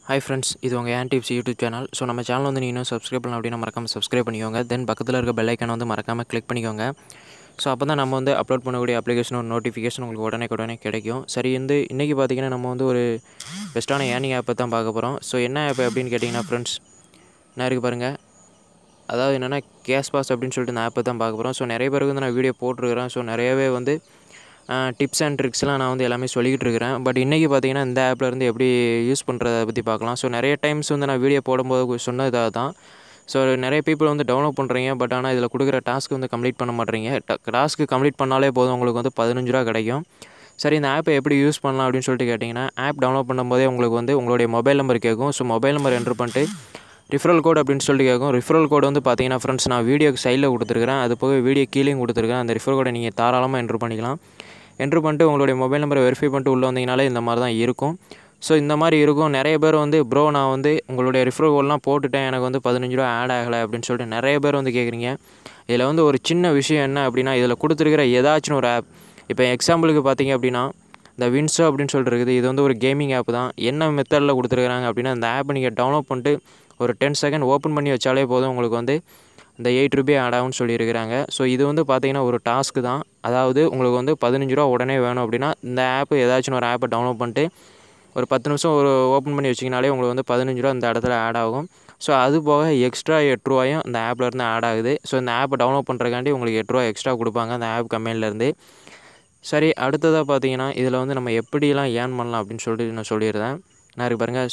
hi friends இது உங்கள் ஏன் டிப்ஸ் யூடியூப் சேனல் ஸோ நம்ம சேனல் வந்து நீங்கள் இன்னும் சப்ஸ்கிரைப் பண்ணலாம் அப்படின்னா மறக்காமல் சப்ஸ்கிரைப் பண்ணிக்கோங்க தென் பக்கத்தில் இருக்க பெல் ஐக்கானை வந்து மறக்காமல் கிளிக் பண்ணிக்கோங்க ஸோ அப்போ தான் நம்ம வந்து அப்லோட் பண்ணக்கூடிய அப்ளிகேஷன் ஒரு நோட்டிஃபிகேஷன் உங்களுக்கு உடனே உடனே கிடைக்கும் சரி வந்து இன்றைக்கி பார்த்தீங்கன்னா நம்ம வந்து ஒரு பெஸ்ட்டான ஏர்னிங் ஆப்பை தான் பார்க்க போகிறோம் ஸோ என்ன ஆப் அப்படின்னு கேட்டிங்கன்னா ஃப்ரெண்ட்ஸ் என்ன இருக்குது பாருங்கள் அதாவது என்னென்னா கேஸ் பாஸ் அப்படின்னு சொல்லிட்டு இந்த ஆப்பை தான் பார்க்க போகிறோம் ஸோ நிறைய பேருக்கு வந்து நான் வீடியோ போட்டிருக்கிறேன் ஸோ நிறையவே வந்து டிப்ஸ் அண்ட் ட்ரிக்ஸ்லாம் நான் வந்து எல்லாமே சொல்லிக்கிட்டு இருக்கிறேன் பட் இன்றைக்கி பார்த்தீங்கன்னா இந்த ஆப்பில் இருந்து எப்படி யூஸ் பண்ணுறத பற்றி பார்க்கலாம் ஸோ நிறைய டைம்ஸ் வந்து நான் வீடியோ போடும்போது சொன்னதாக தான் ஸோ நிறைய பீப்புள் வந்து டவுன்லோட் பண்ணுறீங்க பட் ஆனால் இதில் கொடுக்குற டாஸ்க் வந்து கம்ப்ளீட் பண்ண மாட்டேறீங்க டாஸ்க்கு கம்ப்ளீட் பண்ணாலே போதும் உங்களுக்கு வந்து பதினஞ்சு ரூபா கிடைக்கும் சரி இந்த ஆப்பை எப்படி யூஸ் பண்ணலாம் அப்படின்னு சொல்லிட்டு கேட்டிங்கன்னா ஆப் டவுன்லோட் பண்ணும்போதே உங்களுக்கு வந்து உங்களுடைய மொபைல் நம்பர் கேட்கும் ஸோ மொபைல் நம்பர் என்ட்ரு பண்ணிட்டு ரிஃபரல் கோட் அப்படின்னு சொல்லிட்டு கேட்கும் ரிஃபரல் கோட் வந்து பார்த்தீங்கன்னா ஃப்ரெண்ட்ஸ் நான் வீடியோக்கு சைடில் கொடுத்துருக்கிறேன் அது போக வீடியோ கீழேயும் கொடுத்துருக்கேன் அந்த ரிஃபரல் கோடை நீங்கள் தாராளமாக என்ட்ரு பண்ணிக்கலாம் என்ட்ரு பண்ணிட்டு உங்களுடைய மொபைல் நம்பரை வெரிஃபை பண்ணிட்டு உள்ளே வந்தீங்கனாலே இந்த மாதிரி தான் இருக்கும் ஸோ இந்த மாதிரி இருக்கும் நிறைய பேர் வந்து ப்ரோ நான் வந்து உங்களுடைய ரிஃபரல் கோட்லாம் போட்டுட்டேன் எனக்கு வந்து பதினஞ்சு ரூபா ஆட் ஆகலை அப்படின்னு சொல்லிட்டு நிறைய பேர் வந்து கேட்குறீங்க இதில் வந்து ஒரு சின்ன விஷயம் என்ன அப்படின்னா இதில் கொடுத்துருக்கிற ஏதாச்சும் ஒரு ஆப் இப்போ எக்ஸாம்பிளுக்கு பார்த்தீங்க அப்படின்னா இந்த வின்ஸோ அப்படின்னு சொல்லிட்டு இருக்குது இது வந்து ஒரு கேமிங் ஆப் தான் என்ன மெத்தடில் கொடுத்துருக்குறாங்க அப்படின்னா இந்த ஆப்பை நீங்கள் டவுன்லோட் பண்ணிட்டு ஒரு டென் செகண்ட் ஓப்பன் பண்ணி வச்சாலே போதும் உங்களுக்கு வந்து இந்த எயிட் ருபி ஆட் ஆகும்னு சொல்லியிருக்கிறாங்க ஸோ இது வந்து பார்த்தீங்கன்னா ஒரு டாஸ்க்கு தான் அதாவது உங்களுக்கு வந்து பதினஞ்சு ரூபா உடனே வேணும் அப்படின்னா இந்த ஆப்பு ஏதாச்சும் ஒரு ஆப்பை டவுன்லோட் பண்ணிட்டு ஒரு பத்து நிமிஷம் ஒரு ஓப்பன் பண்ணி வச்சிங்கனாலே உங்களுக்கு வந்து பதினஞ்சு ரூபா இந்த இடத்துல ஆட் ஆகும் ஸோ அது போக எக்ஸ்ட்ரா எட்டு ரூபாயும் இந்த ஆப்லேருந்து ஆட் ஆகுது ஸோ இந்த ஆப்பை டவுன்லோட் பண்ணுறக்காண்டி உங்களுக்கு எட்டு ரூபா எக்ஸ்ட்ரா கொடுப்பாங்க அந்த ஆப் கம்பெனிலேருந்து சரி அடுத்ததாக பார்த்தீங்கன்னா இதில் வந்து நம்ம எப்படிலாம் ஏர்ன் பண்ணலாம் அப்படின்னு சொல்லிட்டு நான் சொல்லிடுறேன் நான் இருக்கு பாருங்கள்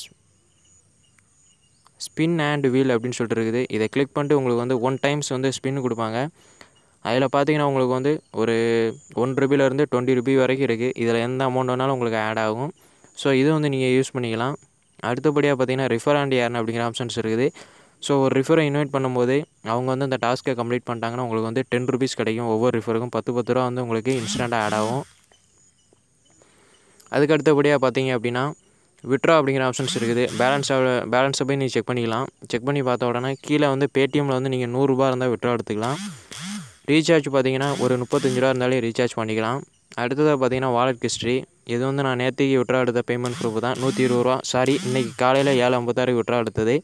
ஸ்பின் அண்ட் வீல் அப்படின்னு சொல்லிட்டு இருக்குது இதை கிளிக் பண்ணிட்டு உங்களுக்கு வந்து ஒன் டைம்ஸ் வந்து ஸ்பின் கொடுப்பாங்க அதில் பார்த்தீங்கன்னா உங்களுக்கு வந்து ஒரு ஒன் ருபிலேருந்து டுவெண்ட்டி ருபி வரைக்கும் இருக்குது இதில் எந்த அமௌண்ட் வேணாலும் உங்களுக்கு ஆட் ஆகும் ஸோ இது வந்து நீங்கள் யூஸ் பண்ணிக்கலாம் அடுத்தபடியாக பார்த்தீங்கன்னா ரிஃபர் அண்ட் ஏர்ன் அப்படிங்கிற ஆப்ஷன்ஸ் இருக்குது ஸோ ஒரு ரிஃபரை இன்வைட் பண்ணும்போது அவங்க வந்து அந்த டாஸ்க்கை கம்ப்ளீட் பண்ணிட்டாங்கன்னா உங்களுக்கு வந்து டென் ருபீஸ் கிடைக்கும் ஒவ்வொரு ரிஃபருக்கும் பத்து பத்து ரூபா வந்து உங்களுக்கு இன்ஸ்டண்ட்டாக ஆட் ஆகும் அதுக்கு அடுத்தபடியாக பார்த்தீங்க அப்படின்னா விட்ரா அப்படிங்கிற ஆப்ஷன்ஸ் இருக்குது பேலன்ஸ் பேலன்ஸை போய் நீங்கள் செக் பண்ணிக்கலாம் செக் பண்ணி பார்த்த உடனே கீழே வந்து பேடிஎம்மில் வந்து நீங்கள் நூறுரூபா இருந்தால் விட்ரா எடுத்துக்கலாம் ரீசார்ஜ் பார்த்தீங்கன்னா ஒரு முப்பத்தஞ்சு ரூபா இருந்தாலே ரீசார்ஜ் பண்ணிக்கலாம் அடுத்ததாக பார்த்தீங்கன்னா வாலெட் ஹிஸ்ட்ரி இது வந்து நான் நேற்றுக்கு விட்ரா எடுத்த பேமெண்ட் ப்ரூஃப் தான் நூற்றி இருபது ரூபா சாரி இன்றைக்கி காலையில் ஏழு ஐம்பத்தாறு விட்ரா எடுத்தது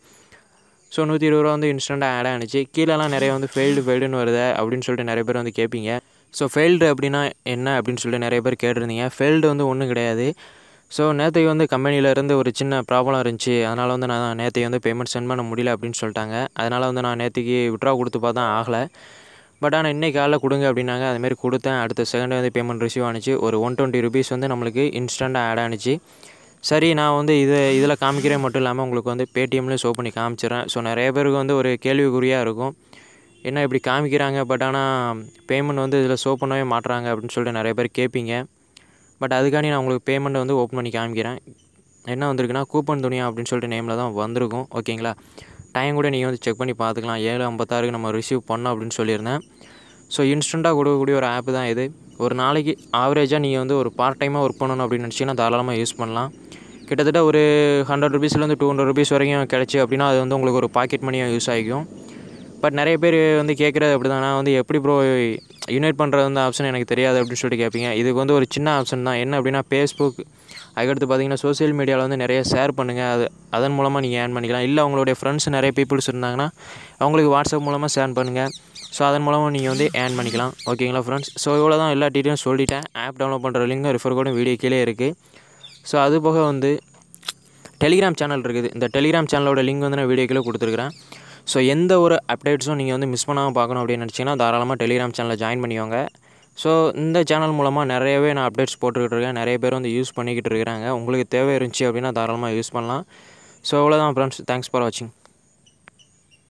ஸோ நூற்றி இருபது ரூபா வந்து இன்ஸ்டண்ட்டாக ஆட் ஆனிச்சு கீழெல்லாம் நிறைய வந்து ஃபெயில்டு ஃபெயில்டுன்னு வருது அப்படின்னு சொல்லிட்டு நிறைய பேர் வந்து கேட்பீங்க ஸோ ஃபெயில்டு அப்படின்னா என்ன அப்படின்னு சொல்லிட்டு நிறைய பேர் கேட்டிருந்தீங்க ஃபெயில்டு வந்து ஒன்றும் கிடையாது ஸோ நேற்றுக்கு வந்து கம்பெனியிலேருந்து ஒரு சின்ன ப்ராப்ளம் இருந்துச்சு அதனால் வந்து நான் நேற்றுக்கு வந்து பேமெண்ட் சென்ட் பண்ண முடியல அப்படின்னு சொல்லிட்டாங்க அதனால் வந்து நான் நேற்றுக்கு விட்ரா கொடுத்து பார்த்தா ஆகலை பட் ஆனால் இன்றைக்கி காலைல கொடுங்க அப்படின்னாங்க அதுமாரி கொடுத்தேன் அடுத்த செகண்ட் வந்து பேமெண்ட் ரிசீவ் ஆனிச்சு ஒரு ஒன் டுவெண்ட்டி ருபீஸ் வந்து நம்மளுக்கு இன்ஸ்டண்ட்டாக ஆட் ஆனிச்சு சரி நான் வந்து இது இதில் காமிக்கிறேன் மட்டும் இல்லாமல் உங்களுக்கு வந்து பேடிஎம்லேயும் ஷோ பண்ணி காமிச்சிடுறேன் ஸோ நிறைய பேருக்கு வந்து ஒரு கேள்விக்குறியாக இருக்கும் என்ன இப்படி காமிக்கிறாங்க பட் ஆனால் பேமெண்ட் வந்து இதில் ஷோ பண்ணவே மாட்டுறாங்க அப்படின்னு சொல்லிட்டு நிறைய பேர் கேட்பீங்க பட் அதுக்காண்டி நான் உங்களுக்கு பேமெண்ட்டை வந்து ஓப்பன் பண்ணி காமிக்கிறேன் என்ன வந்திருக்குன்னா கூப்பன் துணியா அப்படின்னு சொல்லிட்டு நேமில் தான் வந்திருக்கும் ஓகேங்களா டைம் கூட நீங்கள் வந்து செக் பண்ணி பார்த்துக்கலாம் ஏழு ஐம்பத்தாறுக்கு நம்ம ரிசீவ் பண்ணோம் அப்படின்னு சொல்லியிருந்தேன் ஸோ இன்ஸ்டண்ட்டாக கொடுக்கக்கூடிய ஒரு ஆப்பு தான் இது ஒரு நாளைக்கு ஆவரேஜாக நீங்கள் வந்து ஒரு பார்ட் டைமாக ஒர்க் பண்ணணும் அப்படின்னு நினச்சிங்கன்னா தாராளமாக யூஸ் பண்ணலாம் கிட்டத்தட்ட ஒரு ஹண்ட்ரட் ருபீஸ்லேருந்து டூ ஹண்ட்ரட் ருபீஸ் வரைக்கும் கிடச்சி அப்படின்னா அது வந்து உங்களுக்கு ஒரு பாக்கெட் மணியாக யூஸ் ஆகிக்கும் பட் நிறைய பேர் வந்து கேட்குறது அப்படி தான் நான் வந்து எப்படி ப்ரோ யுனைட் பண்ணுறது வந்து ஆப்ஷன் எனக்கு தெரியாது அப்படின்னு சொல்லிட்டு கேட்பீங்க இதுக்கு வந்து ஒரு சின்ன ஆப்ஷன் தான் என்ன அப்படின்னா ஃபேஸ்புக் அதுக்கடுத்து பார்த்தீங்கன்னா சோசியல் மீடியாவில் வந்து நிறைய ஷேர் பண்ணுங்கள் அது அதன் மூலமாக நீங்கள் ஏர்ன் பண்ணிக்கலாம் இல்லை அவங்களுடைய ஃப்ரெண்ட்ஸ் நிறைய பீப்புள்ஸ் இருந்தாங்கன்னா அவங்களுக்கு வாட்ஸ்அப் மூலமாக ஷேர் பண்ணுங்கள் ஸோ அதன் மூலமாக நீங்கள் வந்து ஏர்ன் பண்ணிக்கலாம் ஓகேங்களா ஃப்ரெண்ட்ஸ் ஸோ இவ்வளோ தான் எல்லா டீட்டெயிலும் சொல்லிட்டேன் ஆப் டவுன்லோட் பண்ணுற லிங்க் ரிஃபர் கோடும் வீடியோ கீழே இருக்குது ஸோ அது போக வந்து டெலிகிராம் சேனல் இருக்குது இந்த டெலிகிராம் சேனலோட லிங்க் வந்து நான் வீடியோ கீழே கொடுத்துருக்குறேன் ஸோ எந்த ஒரு அப்டேட்ஸும் நீங்கள் வந்து மிஸ் பண்ணாமல் பார்க்கணும் அப்படின்னு நினச்சிங்கன்னா தாராளமாக டெலிகிராம் சேனலில் ஜாயின் பண்ணிக்கோங்க ஸோ இந்த சேனல் மூலமாக நிறையவே நான் அப்டேட்ஸ் போட்டுக்கிட்டு இருக்கேன் நிறைய பேர் வந்து யூஸ் பண்ணிக்கிட்டு இருக்கிறாங்க உங்களுக்கு தேவை இருந்துச்சு அப்படின்னா தாராளமாக யூஸ் பண்ணலாம் ஸோ அவ்வளோதான் ஃப்ரெண்ட்ஸ் தேங்க்ஸ் ஃபார் வாட்சிங்